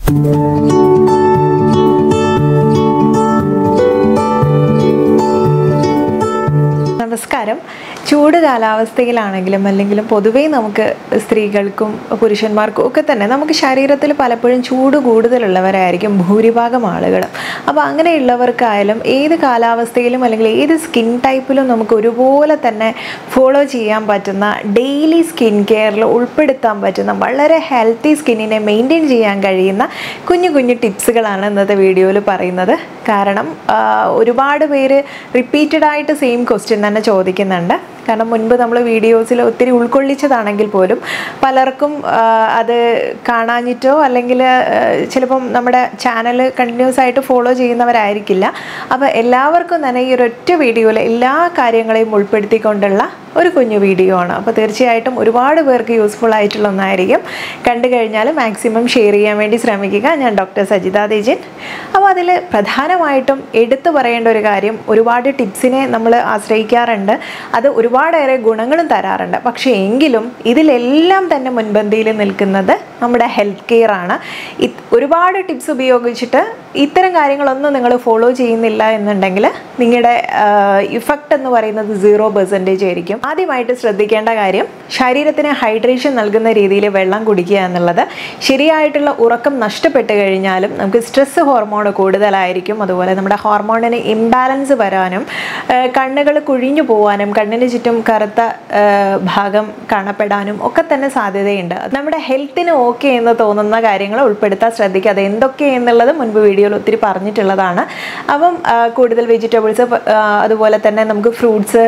നമസ്കാരം ചൂട് കാലാവസ്ഥയിലാണെങ്കിലും അല്ലെങ്കിലും പൊതുവേ നമുക്ക് സ്ത്രീകൾക്കും പുരുഷന്മാർക്കും ഒക്കെ തന്നെ നമുക്ക് ശരീരത്തിൽ പലപ്പോഴും ചൂട് കൂടുതലുള്ളവരായിരിക്കും ഭൂരിഭാഗം ആളുകളും അപ്പോൾ അങ്ങനെയുള്ളവർക്കായാലും ഏത് കാലാവസ്ഥയിലും അല്ലെങ്കിൽ ഏത് സ്കിൻ ടൈപ്പിലും നമുക്ക് ഒരുപോലെ തന്നെ ഫോളോ ചെയ്യാൻ പറ്റുന്ന ഡെയിലി സ്കിൻ കെയറിൽ ഉൾപ്പെടുത്താൻ പറ്റുന്ന വളരെ ഹെൽത്തി സ്കിന്നിനെ മെയിൻറ്റെയിൻ ചെയ്യാൻ കഴിയുന്ന കുഞ്ഞു കുഞ്ഞു ടിപ്സുകളാണ് ഇന്നത്തെ വീഡിയോയിൽ പറയുന്നത് കാരണം ആ, ഒരുപാട് പേര് റിപ്പീറ്റഡ് ആയിട്ട് സെയിം ക്വസ്റ്റ്യൻ തന്നെ ചോദിക്കുന്നുണ്ട് കാരണം മുൻപ് നമ്മൾ വീഡിയോസിൽ ഒത്തിരി ഉൾക്കൊള്ളിച്ചതാണെങ്കിൽ പോലും പലർക്കും ആ, അത് കാണാഞ്ഞിട്ടോ അല്ലെങ്കിൽ ചിലപ്പം നമ്മുടെ ചാനൽ കണ്ടിന്യൂസ് ആയിട്ട് ഫോളോ ചെയ്യുന്നവരായിരിക്കില്ല അപ്പോൾ എല്ലാവർക്കും തന്നെ ഈ ഒരൊറ്റ വീഡിയോയിൽ എല്ലാ കാര്യങ്ങളെയും ഉൾപ്പെടുത്തിക്കൊണ്ടുള്ള ഒരു കുഞ്ഞു വീഡിയോ ആണ് അപ്പോൾ തീർച്ചയായിട്ടും ഒരുപാട് പേർക്ക് യൂസ്ഫുൾ ആയിട്ടുള്ള ഒന്നായിരിക്കും കണ്ടു കഴിഞ്ഞാൽ മാക്സിമം ഷെയർ ചെയ്യാൻ വേണ്ടി ശ്രമിക്കുക ഞാൻ ഡോക്ടർ സജിത തേജൻ അപ്പോൾ അതിൽ പ്രധാനമായിട്ടും എടുത്തു പറയേണ്ട ഒരു കാര്യം ഒരുപാട് ടിപ്സിനെ നമ്മൾ ആശ്രയിക്കാറുണ്ട് അത് ഒരുപാടേറെ ഗുണങ്ങളും തരാറുണ്ട് പക്ഷേ എങ്കിലും ഇതിലെല്ലാം തന്നെ മുൻപന്തിയിൽ നിൽക്കുന്നത് നമ്മുടെ ഹെൽത്ത് കെയർ ആണ് ഇത് ഒരുപാട് ടിപ്സ് ഉപയോഗിച്ചിട്ട് ഇത്തരം കാര്യങ്ങളൊന്നും നിങ്ങൾ ഫോളോ ചെയ്യുന്നില്ല എന്നുണ്ടെങ്കിൽ നിങ്ങളുടെ ഇഫക്റ്റ് എന്ന് പറയുന്നത് സീറോ പെർസെൻറ്റേജ് ആയിരിക്കും ആദ്യമായിട്ട് ശ്രദ്ധിക്കേണ്ട കാര്യം ശരീരത്തിന് ഹൈഡ്രേഷൻ നൽകുന്ന രീതിയിൽ വെള്ളം കുടിക്കുക എന്നുള്ളത് ശരിയായിട്ടുള്ള ഉറക്കം നഷ്ടപ്പെട്ട് കഴിഞ്ഞാലും നമുക്ക് സ്ട്രെസ് ഹോർമോൺ കൂടുതലായിരിക്കും അതുപോലെ നമ്മുടെ ഹോർമോണിന് ഇംബാലൻസ് വരാനും കണ്ണുകൾ കുഴിഞ്ഞു പോകാനും കണ്ണിന് ചുറ്റും കറുത്ത ആ, ഭാഗം കാണപ്പെടാനും ഒക്കെ തന്നെ സാധ്യതയുണ്ട് നമ്മുടെ ഹെൽത്തിന് ഓക്കെ എന്ന് തോന്നുന്ന കാര്യങ്ങൾ ഉൾപ്പെടുത്താൻ ശ്രദ്ധിക്കുക അത് എന്തൊക്കെ എന്നുള്ളത് മുൻപ് വീഡിയോയിൽ ഒത്തിരി പറഞ്ഞിട്ടുള്ളതാണ് അപ്പം ആ, കൂടുതൽ വെജിറ്റബിൾസ് അതുപോലെ തന്നെ നമുക്ക് ഫ്രൂട്ട്സ്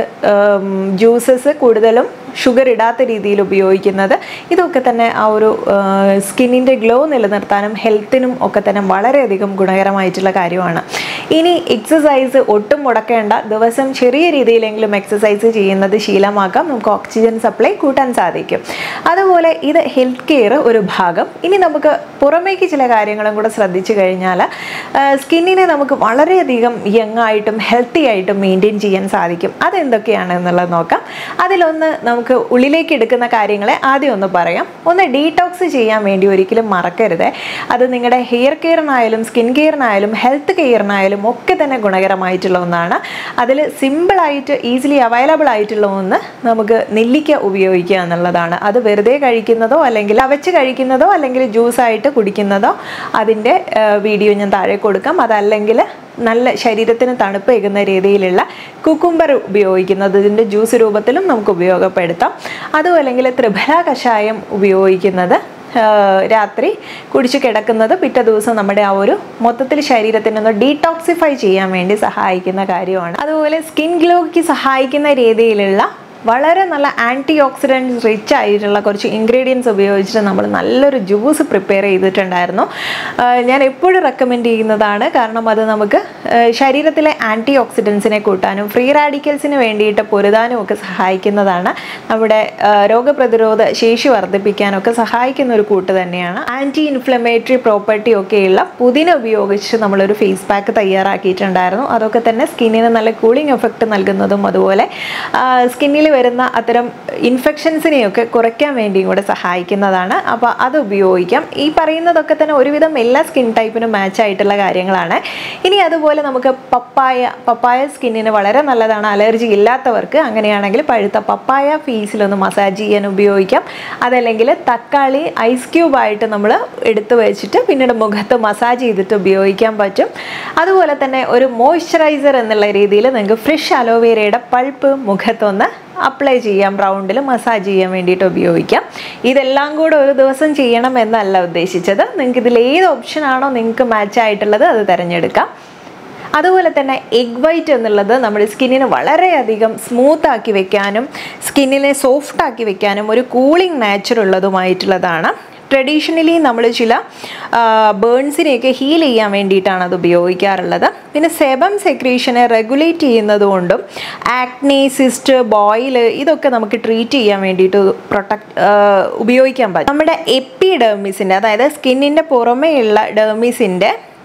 ജ്യൂസസ് കൂടുതലും ഷുഗർ ഇടാത്ത രീതിയിൽ ഉപയോഗിക്കുന്നത് ഇതൊക്കെ തന്നെ ആ ഒരു സ്കിന്നിൻ്റെ ഗ്ലോ നിലനിർത്താനും ഹെൽത്തിനും ഒക്കെ തന്നെ വളരെയധികം ഗുണകരമായിട്ടുള്ള കാര്യമാണ് ഇനി എക്സസൈസ് ഒട്ടും മുടക്കേണ്ട ദിവസം ചെറിയ രീതിയിലെങ്കിലും എക്സസൈസ് ചെയ്യുന്നത് ശീലമാക്കാം നമുക്ക് ഓക്സിജൻ സപ്ലൈ കൂട്ടാൻ സാധിക്കും അതുപോലെ ഇത് ഹെൽത്ത് കെയർ ഒരു ഭാഗം ഇനി നമുക്ക് പുറമേക്ക് ചില കാര്യങ്ങളും കൂടെ ശ്രദ്ധിച്ചു കഴിഞ്ഞാൽ സ്കിന്നിനെ നമുക്ക് വളരെയധികം യങ് ആയിട്ടും ഹെൽത്തി ആയിട്ടും മെയിൻറ്റെയിൻ ചെയ്യാൻ സാധിക്കും അതെന്തൊക്കെയാണ് എന്നുള്ളത് നോക്കാം അതിലൊന്ന് നമുക്ക് ഉള്ളിലേക്ക് എടുക്കുന്ന കാര്യങ്ങളെ ആദ്യം ഒന്ന് പറയാം ഒന്ന് ഡീടോക്സ് ചെയ്യാൻ വേണ്ടി ഒരിക്കലും മറക്കരുത് അത് നിങ്ങളുടെ ഹെയർ കെയറിനായാലും സ്കിൻ കെയറിനായാലും ഹെൽത്ത് കെയറിനായാലും ഒക്കെ തന്നെ ഗുണകരമായിട്ടുള്ള ഒന്നാണ് അതിൽ സിമ്പിളായിട്ട് ഈസിലി അവൈലബിൾ ആയിട്ടുള്ള ഒന്ന് നമുക്ക് നെല്ലിക്ക ഉപയോഗിക്കുക എന്നുള്ളതാണ് അത് വെറുതെ കഴിക്കുന്നതോ അല്ലെങ്കിൽ അവച്ച് കഴിക്കുന്നതോ അല്ലെങ്കിൽ ജ്യൂസായിട്ട് കുടിക്കുന്നതോ അതിൻ്റെ വീഡിയോ ഞാൻ താഴെ കൊടുക്കാം അതല്ലെങ്കിൽ നല്ല ശരീരത്തിന് തണുപ്പേകുന്ന രീതിയിലുള്ള കുക്കുംബർ ഉപയോഗിക്കുന്നത് ഇതിൻ്റെ ജ്യൂസ് രൂപത്തിലും നമുക്ക് ഉപയോഗപ്പെടുത്താം അതും അല്ലെങ്കിൽ ത്രിഫല കഷായം ഉപയോഗിക്കുന്നത് ആ, രാത്രി കുടിച്ച് കിടക്കുന്നത് പിറ്റേ ദിവസം നമ്മുടെ ആ ഒരു മൊത്തത്തിൽ ശരീരത്തിനെ ഒന്ന് ഡീടോക്സിഫൈ ചെയ്യാൻ വേണ്ടി സഹായിക്കുന്ന കാര്യമാണ് അതുപോലെ സ്കിൻ ഗ്ലോയ്ക്ക് സഹായിക്കുന്ന രീതിയിലുള്ള വളരെ നല്ല ആൻറ്റി ഓക്സിഡൻറ്റ് റിച്ച് ആയിട്ടുള്ള കുറച്ച് ഇൻഗ്രീഡിയൻസ് ഉപയോഗിച്ചിട്ട് നമ്മൾ നല്ലൊരു ജ്യൂസ് പ്രിപ്പയർ ചെയ്തിട്ടുണ്ടായിരുന്നു ആ, ഞാൻ എപ്പോഴും റെക്കമെൻഡ് ചെയ്യുന്നതാണ് കാരണം അത് നമുക്ക് ആ, ശരീരത്തിലെ ആൻറ്റി ഓക്സിഡൻസിനെ കൂട്ടാനും ഫ്രീ റാഡിക്കൽസിന് വേണ്ടിയിട്ട് പൊരുതാനും ഒക്കെ സഹായിക്കുന്നതാണ് നമ്മുടെ ആ, രോഗപ്രതിരോധ ശേഷി വർദ്ധിപ്പിക്കാനൊക്കെ സഹായിക്കുന്ന ഒരു കൂട്ട് തന്നെയാണ് ആൻറ്റി ഇൻഫ്ലമേറ്ററി പ്രോപ്പർട്ടി ഒക്കെയുള്ള പുതിന ഉപയോഗിച്ച് നമ്മളൊരു ഫേസ് പാക്ക് തയ്യാറാക്കിയിട്ടുണ്ടായിരുന്നു അതൊക്കെ തന്നെ സ്കിന്നിന് നല്ല കൂളിംഗ് എഫക്റ്റ് നൽകുന്നതും അതുപോലെ സ്കിന്നിൽ വരുന്ന അത്തരം ഇൻഫെക്ഷൻസിനെയൊക്കെ കുറയ്ക്കാൻ വേണ്ടിയും കൂടെ സഹായിക്കുന്നതാണ് അപ്പോൾ അത് ഉപയോഗിക്കാം ഈ പറയുന്നതൊക്കെ തന്നെ ഒരുവിധം എല്ലാ സ്കിൻ ടൈപ്പിനും മാച്ച് ആയിട്ടുള്ള കാര്യങ്ങളാണ് ഇനി അതുപോലെ നമുക്ക് പപ്പായ പപ്പായ സ്കിന്നിന് വളരെ നല്ലതാണ് അലർജി ഇല്ലാത്തവർക്ക് അങ്ങനെയാണെങ്കിൽ പഴുത്ത പപ്പായ ഫേസിലൊന്ന് മസാജ് ചെയ്യാൻ ഉപയോഗിക്കാം അതല്ലെങ്കിൽ തക്കാളി ഐസ് ക്യൂബായിട്ട് നമ്മൾ എടുത്തു വെച്ചിട്ട് പിന്നീട് മുഖത്ത് മസാജ് ചെയ്തിട്ട് ഉപയോഗിക്കാൻ പറ്റും അതുപോലെ തന്നെ ഒരു മോയ്സ്ചറൈസർ എന്നുള്ള രീതിയിൽ നിങ്ങൾക്ക് ഫ്രഷ് അലോവേരയുടെ പൾപ്പ് മുഖത്തൊന്ന് അപ്ലൈ ചെയ്യാം റൗണ്ടിൽ മസാജ് ചെയ്യാൻ വേണ്ടിയിട്ട് ഉപയോഗിക്കാം ഇതെല്ലാം കൂടെ ഒരു ദിവസം ചെയ്യണം എന്നല്ല ഉദ്ദേശിച്ചത് നിങ്ങൾക്ക് ഇതിൽ ഏത് ഓപ്ഷനാണോ നിങ്ങൾക്ക് മാച്ച് ആയിട്ടുള്ളത് അത് തിരഞ്ഞെടുക്കാം അതുപോലെ തന്നെ എഗ് വൈറ്റ് എന്നുള്ളത് നമ്മുടെ സ്കിന്നിനെ വളരെയധികം സ്മൂത്ത് ആക്കി വെക്കാനും സ്കിന്നിനെ സോഫ്റ്റ് ആക്കി വെക്കാനും ഒരു കൂളിംഗ് നാച്ചർ ഉള്ളതുമായിട്ടുള്ളതാണ് ട്രഡീഷണലി നമ്മൾ ചില ബേൺസിനെയൊക്കെ ഹീൽ ചെയ്യാൻ വേണ്ടിയിട്ടാണ് അത് ഉപയോഗിക്കാറുള്ളത് പിന്നെ സെബം സെക്രീഷനെ റെഗുലേറ്റ് ചെയ്യുന്നത് കൊണ്ടും ആക്നെ സിസ്റ്റ് ബോയിൽ ഇതൊക്കെ നമുക്ക് ട്രീറ്റ് ചെയ്യാൻ വേണ്ടിയിട്ട് പ്രൊട്ടക്ട് ഉപയോഗിക്കാൻ പറ്റും നമ്മുടെ എപ്പിഡെർമിസിൻ്റെ അതായത് സ്കിന്നിൻ്റെ പുറമേയുള്ള ഡെർമിസിൻ്റെ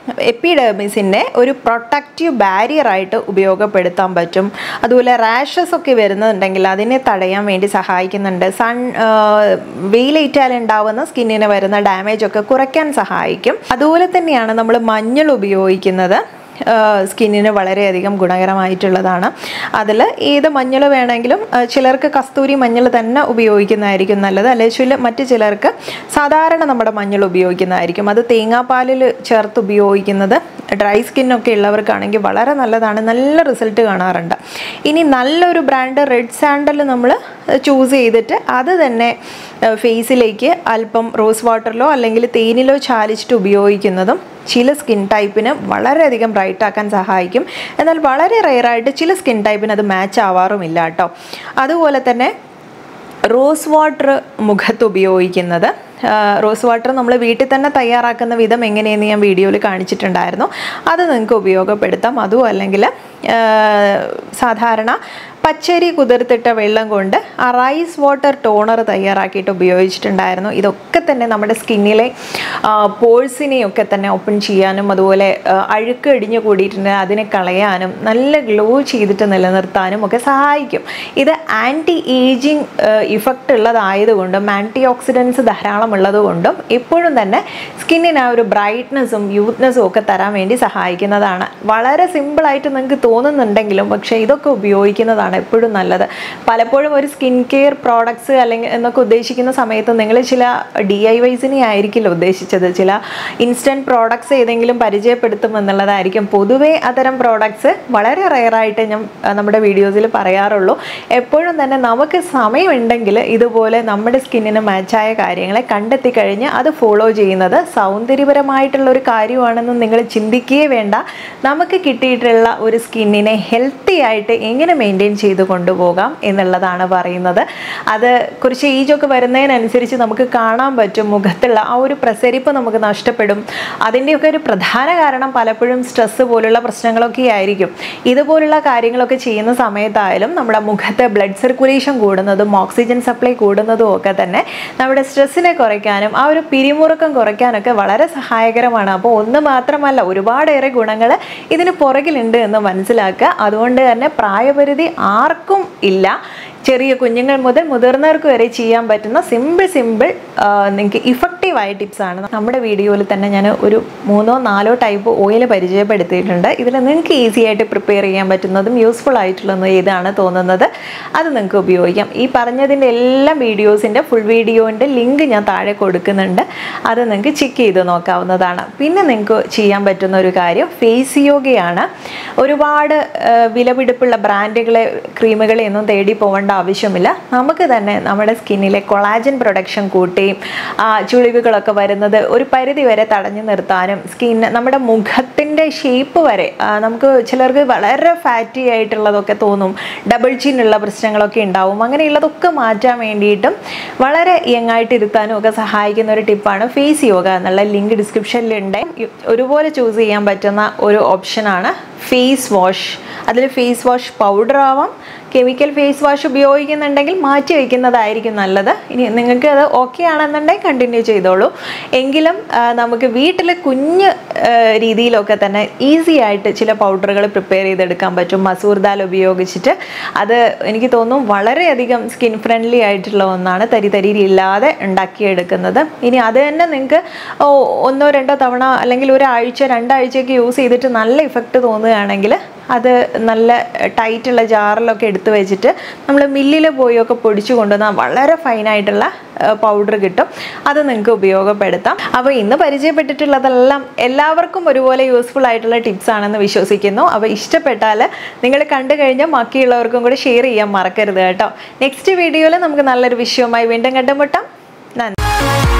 എപ്പിഡെർമിസിനെ ഒരു പ്രൊട്ടക്റ്റീവ് ബാരിയറായിട്ട് ഉപയോഗപ്പെടുത്താൻ പറ്റും അതുപോലെ റാഷസ് ഒക്കെ വരുന്നുണ്ടെങ്കിൽ അതിനെ തടയാൻ വേണ്ടി സഹായിക്കുന്നുണ്ട് സൺ വെയിലേറ്റാൽ ഉണ്ടാവുന്ന സ്കിന്നിന് വരുന്ന ഡാമേജ് ഒക്കെ കുറയ്ക്കാൻ സഹായിക്കും അതുപോലെ തന്നെയാണ് നമ്മൾ മഞ്ഞൾ ഉപയോഗിക്കുന്നത് സ്കിന്നിന് വളരെയധികം ഗുണകരമായിട്ടുള്ളതാണ് അതിൽ ഏത് മഞ്ഞൾ വേണമെങ്കിലും ആ, ചിലർക്ക് കസ്തൂരി മഞ്ഞൾ തന്നെ ഉപയോഗിക്കുന്നതായിരിക്കും നല്ലത് അല്ലെങ്കിൽ മറ്റ് ചിലർക്ക് സാധാരണ നമ്മുടെ മഞ്ഞൾ ഉപയോഗിക്കുന്നതായിരിക്കും അത് തേങ്ങാപ്പാലിൽ ചേർത്ത് ഉപയോഗിക്കുന്നത് ഡ്രൈ സ്കിന്നൊക്കെ ഉള്ളവർക്കാണെങ്കിൽ വളരെ നല്ലതാണ് നല്ല റിസൾട്ട് കാണാറുണ്ട് ഇനി നല്ലൊരു ബ്രാൻഡ് റെഡ് സാൻഡൽ നമ്മൾ ചൂസ് ചെയ്തിട്ട് അത് തന്നെ ഫേസിലേക്ക് അല്പം റോസ് വാട്ടറിലോ അല്ലെങ്കിൽ തേനിലോ ചാലിച്ചിട്ട് ഉപയോഗിക്കുന്നതും ചില സ്കിൻ ടൈപ്പിന് വളരെയധികം ബ്രൈറ്റ് ആക്കാൻ സഹായിക്കും എന്നാൽ വളരെ റെയറായിട്ട് ചില സ്കിൻ ടൈപ്പിന് അത് മാച്ച് ആവാറുമില്ല കേട്ടോ അതുപോലെ തന്നെ റോസ് വാട്ടർ മുഖത്ത് ഉപയോഗിക്കുന്നത് ആ, റോസ് വാട്ടർ നമ്മൾ വീട്ടിൽ തന്നെ തയ്യാറാക്കുന്ന വിധം എങ്ങനെയെന്ന് ഞാൻ വീഡിയോയിൽ കാണിച്ചിട്ടുണ്ടായിരുന്നു അത് നിങ്ങൾക്ക് ഉപയോഗപ്പെടുത്താം അതും അല്ലെങ്കിൽ ആ, സാധാരണ പച്ചരി കുതിർത്തിട്ട വെള്ളം കൊണ്ട് ആ റൈസ് വാട്ടർ ടോണർ തയ്യാറാക്കിയിട്ട് ഉപയോഗിച്ചിട്ടുണ്ടായിരുന്നു ഇതൊക്കെ തന്നെ നമ്മുടെ സ്കിന്നിലെ പോഴ്സിനെയൊക്കെ തന്നെ ഓപ്പൺ ചെയ്യാനും അതുപോലെ ആ, അഴുക്ക് ഇടിഞ്ഞു കൂടിയിട്ടുണ്ട് അതിനെ കളയാനും നല്ല ഗ്ലോ ചെയ്തിട്ട് നിലനിർത്താനും ഒക്കെ സഹായിക്കും ഇത് ആൻറ്റി ഏജിങ് ഇഫക്റ്റ് ഉള്ളതായതുകൊണ്ടും ആൻറ്റി ഓക്സിഡൻസ് ധാരാളം ഉള്ളതുകൊണ്ടും എപ്പോഴും തന്നെ സ്കിന്നിന് ആ ഒരു ബ്രൈറ്റ്നസ്സും യൂത്ത്നെസ്സും ഒക്കെ തരാൻ വേണ്ടി സഹായിക്കുന്നതാണ് വളരെ സിമ്പിളായിട്ട് നിങ്ങൾക്ക് തോന്നുന്നുണ്ടെങ്കിലും പക്ഷേ ഇതൊക്കെ ഉപയോഗിക്കുന്നതാണ് എപ്പോഴും നല്ലത് പലപ്പോഴും ഒരു സ്കിൻ കെയർ പ്രോഡക്ട്സ് അല്ലെങ്കിൽ എന്നൊക്കെ ഉദ്ദേശിക്കുന്ന സമയത്ത് നിങ്ങൾ ചില ഡി ഐ വൈസിനെ ആയിരിക്കില്ല ഉദ്ദേശിച്ചത് ചില ഇൻസ്റ്റൻറ്റ് പ്രോഡക്ട്സ് ഏതെങ്കിലും പരിചയപ്പെടുത്തും എന്നുള്ളതായിരിക്കും പൊതുവേ അത്തരം പ്രോഡക്ട്സ് വളരെ റെയറായിട്ട് ഞാൻ ആ, നമ്മുടെ വീഡിയോസിൽ പറയാറുള്ളൂ എപ്പോഴും തന്നെ നമുക്ക് സമയമുണ്ടെങ്കിൽ ഇതുപോലെ നമ്മുടെ സ്കിന്നിന് മാച്ചായ കാര്യങ്ങളെ കണ്ടെത്തി കഴിഞ്ഞ് അത് ഫോളോ ചെയ്യുന്നത് സൗന്ദര്യപരമായിട്ടുള്ള ഒരു കാര്യമാണെന്ന് നിങ്ങൾ ചിന്തിക്കുകയേ വേണ്ട നമുക്ക് കിട്ടിയിട്ടുള്ള ഒരു സ്കിന്നിനെ ഹെൽത്തി ആയിട്ട് എങ്ങനെ മെയിൻറ്റെയിൻ ചെയ്ത് കൊണ്ടുപോകാം എന്നുള്ളതാണ് പറയുന്നത് അത് കുറച്ച് ഏജൊക്കെ വരുന്നതിനനുസരിച്ച് നമുക്ക് കാണാൻ പറ്റും മുഖത്തുള്ള ആ ഒരു പ്രസരിപ്പ് നമുക്ക് നഷ്ടപ്പെടും അതിൻ്റെയൊക്കെ ഒരു പ്രധാന കാരണം പലപ്പോഴും സ്ട്രെസ്സ് പോലുള്ള പ്രശ്നങ്ങളൊക്കെ ആയിരിക്കും ഇതുപോലുള്ള കാര്യങ്ങളൊക്കെ ചെയ്യുന്ന സമയത്തായാലും നമ്മുടെ മുഖത്ത് ബ്ലഡ് സർക്കുലേഷൻ കൂടുന്നതും ഓക്സിജൻ സപ്ലൈ കൂടുന്നതും ഒക്കെ തന്നെ നമ്മുടെ സ്ട്രെസ്സിനെ കുറയ്ക്കാനും ആ ഒരു പിരിമുറുക്കം കുറയ്ക്കാനൊക്കെ വളരെ സഹായകരമാണ് അപ്പോൾ ഒന്ന് മാത്രമല്ല ഒരുപാടേറെ ഗുണങ്ങൾ ഇതിന് പുറകിലുണ്ട് എന്ന് മനസ്സിലാക്കുക അതുകൊണ്ട് തന്നെ പ്രായപരിധി ആർക്കും ഇല്ല ചെറിയ കുഞ്ഞുങ്ങൾ മുതൽ മുതിർന്നവർക്ക് വരെ ചെയ്യാൻ പറ്റുന്ന സിമ്പിൾ സിമ്പിൾ നിങ്ങൾക്ക് ഇഫക്റ്റീവായ ടിപ്സാണ് നമ്മുടെ വീഡിയോയിൽ തന്നെ ഞാൻ ഒരു മൂന്നോ നാലോ ടൈപ്പ് ഓയിൽ പരിചയപ്പെടുത്തിയിട്ടുണ്ട് ഇതിൽ നിങ്ങൾക്ക് ഈസി ആയിട്ട് പ്രിപ്പയർ ചെയ്യാൻ പറ്റുന്നതും യൂസ്ഫുൾ ആയിട്ടുള്ളതും ഏതാണ് തോന്നുന്നത് അത് നിങ്ങൾക്ക് ഉപയോഗിക്കാം ഈ പറഞ്ഞതിൻ്റെ എല്ലാ വീഡിയോസിൻ്റെ ഫുൾ വീഡിയോൻ്റെ ലിങ്ക് ഞാൻ താഴെ കൊടുക്കുന്നുണ്ട് അത് നിങ്ങൾക്ക് ചെക്ക് ചെയ്ത് നോക്കാവുന്നതാണ് പിന്നെ നിങ്ങൾക്ക് ചെയ്യാൻ പറ്റുന്ന ഒരു കാര്യം ഫേസ് യോഗയാണ് ഒരുപാട് ആ, വിലപിടിപ്പുള്ള ബ്രാൻഡുകളെ ക്രീമുകളെ ഒന്നും തേടി പോകേണ്ട ആവശ്യമില്ല നമുക്ക് തന്നെ നമ്മുടെ സ്കിന്നിലെ കൊളാജൻ പ്രൊഡക്ഷൻ കൂട്ടുകയും ആ, ചുളിവുകളൊക്കെ വരുന്നത് ഒരു പരിധി വരെ തടഞ്ഞു നിർത്താനും സ്കിൻ നമ്മുടെ മുഖത്തിൻ്റെ ഷേപ്പ് വരെ ആ, നമുക്ക് ചിലർക്ക് വളരെ ഫാറ്റി ആയിട്ടുള്ളതൊക്കെ തോന്നും ഡബിൾ ചിൻ ഉള്ള പ്രശ്നങ്ങളൊക്കെ ഉണ്ടാവും അങ്ങനെയുള്ളതൊക്കെ മാറ്റാൻ വേണ്ടിയിട്ടും വളരെ യങ് ആയിട്ട് ഇരുത്താനും ഒക്കെ സഹായിക്കുന്ന ഒരു ടിപ്പാണ് ഫേസ് യോഗ എന്നുള്ള ലിങ്ക് ഡിസ്ക്രിപ്ഷനിലുണ്ട് ഒരുപോലെ ചൂസ് ചെയ്യാൻ പറ്റുന്ന ഒരു ഓപ്ഷനാണ് ഫേസ് വാഷ് അതിൽ ഫേസ് വാഷ് പൗഡർ ആവാം കെമിക്കൽ ഫേസ് വാഷ് ഉപയോഗിക്കുന്നുണ്ടെങ്കിൽ മാറ്റി വയ്ക്കുന്നതായിരിക്കും നല്ലത് ഇനി നിങ്ങൾക്ക് അത് ഓക്കെ ആണെന്നുണ്ടെങ്കിൽ കണ്ടിന്യൂ ചെയ്തോളൂ എങ്കിലും ആ, നമുക്ക് വീട്ടിൽ കുഞ്ഞ് ആ, രീതിയിലൊക്കെ തന്നെ ഈസി ആയിട്ട് ചില പൗഡറുകൾ പ്രിപ്പയർ ചെയ്തെടുക്കാൻ പറ്റും മസൂർ ദാൽ ഉപയോഗിച്ചിട്ട് അത് എനിക്ക് തോന്നുന്നു വളരെയധികം സ്കിൻ ഫ്രണ്ട്ലി ആയിട്ടുള്ള ഒന്നാണ് തരി തരി ഇല്ലാതെ ഉണ്ടാക്കിയെടുക്കുന്നത് ഇനി അത് തന്നെ നിങ്ങൾക്ക് ഓ, ഒന്നോ രണ്ടോ തവണ അല്ലെങ്കിൽ ഒരാഴ്ച രണ്ടാഴ്ചയൊക്കെ യൂസ് ചെയ്തിട്ട് നല്ല ഇഫക്റ്റ് തോന്നുകയാണെങ്കിൽ അത് നല്ല ടൈറ്റുള്ള ജാറിലൊക്കെ എടുത്തു വെച്ചിട്ട് നമ്മൾ മില്ലിൽ പോയൊക്കെ പൊടിച്ചു കൊണ്ടുവന്നാൽ വളരെ ഫൈനായിട്ടുള്ള പൗഡർ കിട്ടും അത് നിങ്ങൾക്ക് ഉപയോഗപ്പെടുത്താം അപ്പോൾ ഇന്ന് പരിചയപ്പെട്ടിട്ടുള്ളതെല്ലാം എല്ലാവർക്കും ഒരുപോലെ യൂസ്ഫുൾ ആയിട്ടുള്ള ടിപ്സ് ആണെന്ന് വിശ്വസിക്കുന്നു അപ്പോൾ ഇഷ്ടപ്പെട്ടാൽ നിങ്ങൾ കണ്ടു കഴിഞ്ഞാൽ ബാക്കിയുള്ളവർക്കും കൂടെ ഷെയർ ചെയ്യാൻ മറക്കരുത് കേട്ടോ നെക്സ്റ്റ് വീഡിയോയിൽ നമുക്ക് നല്ലൊരു വിഷയവുമായി വീണ്ടും കണ്ടുമുട്ടാം നന്ദി